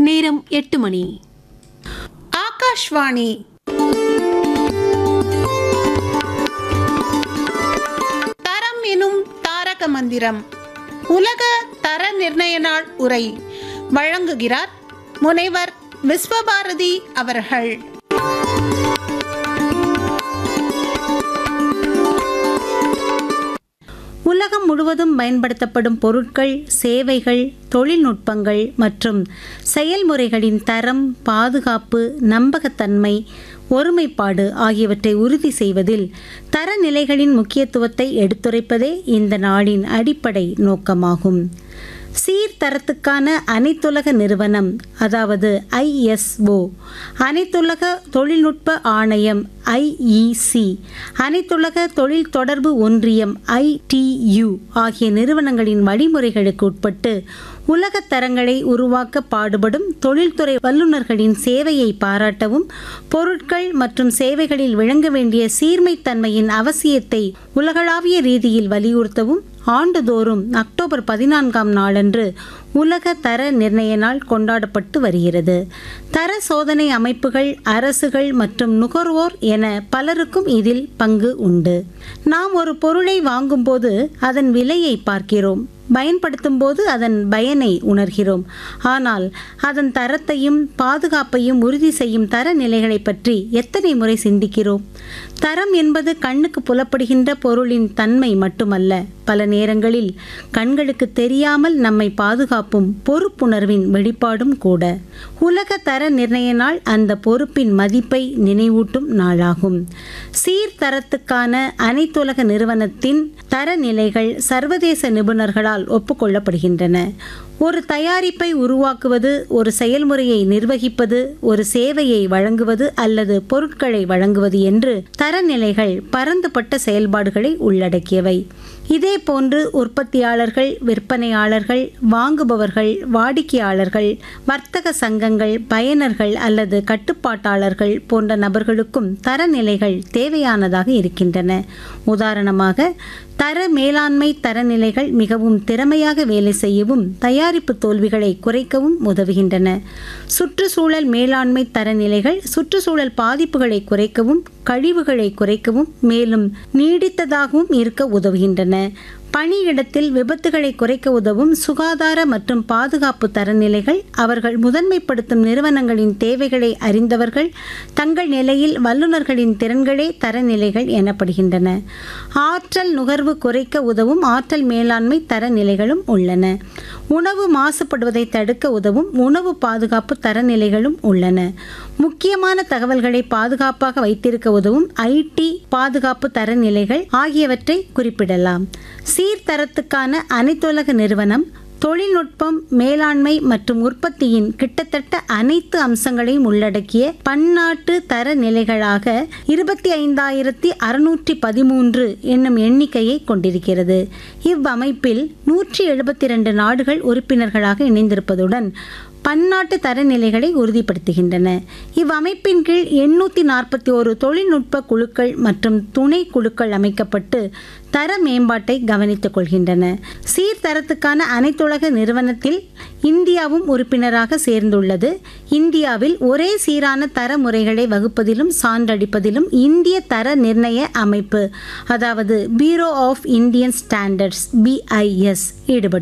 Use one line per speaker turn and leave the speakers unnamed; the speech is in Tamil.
நேரம் எட்டு மணி
ஆகாஷ்வாணி தரம் எனும் தாரக மந்திரம் உலக தர நிர்ணய நாள் உரை வழங்குகிறார் முனைவர் விஸ்வபாரதி அவர்கள்
உலகம் முழுவதும் பயன்படுத்தப்படும் பொருட்கள் சேவைகள் தொழில்நுட்பங்கள் மற்றும் செயல்முறைகளின் தரம் பாதுகாப்பு நம்பகத்தன்மை ஒருமைப்பாடு ஆகியவற்றை உறுதி செய்வதில் தரநிலைகளின் முக்கியத்துவத்தை எடுத்துரைப்பதே இந்த நாளின் அடிப்படை நோக்கமாகும் சீர்தரத்துக்கான அனைத்துலக நிறுவனம் அதாவது ஐஎஸ்ஓ அனைத்துலக தொழில்நுட்ப ஆணையம் ஐஇசி அனைத்துலக தொழில் தொடர்பு ஒன்றியம் ஐடியு ஆகிய நிறுவனங்களின் வழிமுறைகளுக்கு உட்பட்டு உலகத் தரங்களை உருவாக்க பாடுபடும் தொழில்துறை வல்லுநர்களின் சேவையை பாராட்டவும் பொருட்கள் மற்றும் சேவைகளில் விளங்க வேண்டிய சீர்மைத்தன்மையின் அவசியத்தை உலகளாவிய ரீதியில் வலியுறுத்தவும் ஆண்டுதோறும் அக்டோபர் பதினான்காம் நாளன்று உலக தர நிர்ணய நாள் கொண்டாடப்பட்டு வருகிறது தர சோதனை அமைப்புகள் அரசுகள் மற்றும் நுகர்வோர் என பலருக்கும் இதில் பங்கு உண்டு நாம் ஒரு பொருளை வாங்கும்போது அதன் விலையை பார்க்கிறோம் பயன்படுத்தும் போது அதன் பயனை உணர்கிறோம் ஆனால் அதன் தரத்தையும் பாதுகாப்பையும் உறுதி செய்யும் தரநிலைகளை பற்றி எத்தனை முறை சிந்திக்கிறோம் தரம் என்பது கண்ணுக்கு புலப்படுகின்ற பொருளின் தன்மை மட்டுமல்ல பல நேரங்களில் கண்களுக்கு தெரியாமல் நம்மை பாதுகாப்பும் பொறுப்புணர்வின் வெளிப்பாடும் கூட உலக தர நிர்ணய நாள் அந்த பொறுப்பின் மதிப்பை நினைவூட்டும் நாளாகும் சீர்தரத்துக்கான அனைத்துலக நிறுவனத்தின் தரநிலைகள் சர்வதேச நிபுணர்களால் ஒப்புக்கொள்ளப்படுகின்றன ஒரு தயாரிப்பை உருவாக்குவது ஒரு செயல்முறையை நிர்வகிப்பது ஒரு சேவையை வழங்குவது அல்லது பொருட்களை வழங்குவது என்று தரநிலைகள் பரந்துபட்ட செயல்பாடுகளை உள்ளடக்கியவை இதே போன்று உற்பத்தியாளர்கள் விற்பனையாளர்கள் வாங்குபவர்கள் வாடிக்கையாளர்கள் வர்த்தக சங்கங்கள் பயனர்கள் அல்லது கட்டுப்பாட்டாளர்கள் போன்ற நபர்களுக்கும் தரநிலைகள் தேவையானதாக இருக்கின்றன உதாரணமாக தர மேலாண்மை தரநிலைகள் மிகவும் திறமையாக வேலை செய்யவும் தயாரிப்பு தோல்விகளை குறைக்கவும் உதவுகின்றன சுற்றுச்சூழல் மேலாண்மை தரநிலைகள் சுற்றுச்சூழல் பாதிப்புகளை குறைக்கவும் கழிவுகளை குறைக்கவும் மேலும் நீடித்ததாகவும் இருக்க உதவுகின்றன பணியிடத்தில் விபத்துகளை குறைக்க உதவும் சுகாதார மற்றும் பாதுகாப்பு தரநிலைகள் அவர்கள் முதன்மைப்படுத்தும் நிறுவனங்களின் தேவைகளை அறிந்தவர்கள் தங்கள் நிலையில் வல்லுநர்களின் திறன்களே தரநிலைகள் எனப்படுகின்றன ஆற்றல் நுகர்வு குறைக்க உதவும் ஆற்றல் மேலாண்மை தரநிலைகளும் உள்ளன உணவு மாசுபடுவதை தடுக்க உதவும் உணவு பாதுகாப்பு தரநிலைகளும் உள்ளன முக்கியமான தகவல்களை பாதுகாப்பாக வைத்திருக்க உதவும் ஐடி பாதுகாப்பு தரநிலைகள் ஆகியவற்றை குறிப்பிடலாம் சீர்தரத்துக்கான அனைத்துலக நிறுவனம் தொழில்நுட்பம் மேலாண்மை மற்றும் உற்பத்தியின் கிட்டத்தட்ட அனைத்து அம்சங்களையும் உள்ளடக்கிய பன்னாட்டு தரநிலைகளாக இருபத்தி ஐந்தாயிரத்தி அறுநூற்றி பதிமூன்று என்னும் எண்ணிக்கையை கொண்டிருக்கிறது இவ்வமைப்பில் நூற்றி எழுபத்தி ரெண்டு நாடுகள் உறுப்பினர்களாக இணைந்திருப்பதுடன் பன்னாட்டு தரநிலைகளை உறுதிப்படுத்துகின்றன இவ்வமைப்பின் கீழ் எண்ணூற்றி நாற்பத்தி ஒரு தொழில்நுட்ப குழுக்கள் மற்றும் துணை குழுக்கள் அமைக்கப்பட்டு தர மேம்பாட்டை கவனித்துக் கொள்கின்றன சீர்தரத்துக்கான அனைத்துலக நிறுவனத்தில் இந்தியாவும் உறுப்பினராக சேர்ந்துள்ளது இந்தியாவில் ஒரே சீரான தர முறைகளை வகுப்பதிலும் சான்றளிப்பதிலும் இந்திய தர நிர்ணய அமைப்பு அதாவது bureau of Indian standards BIS ஈடுபட்டு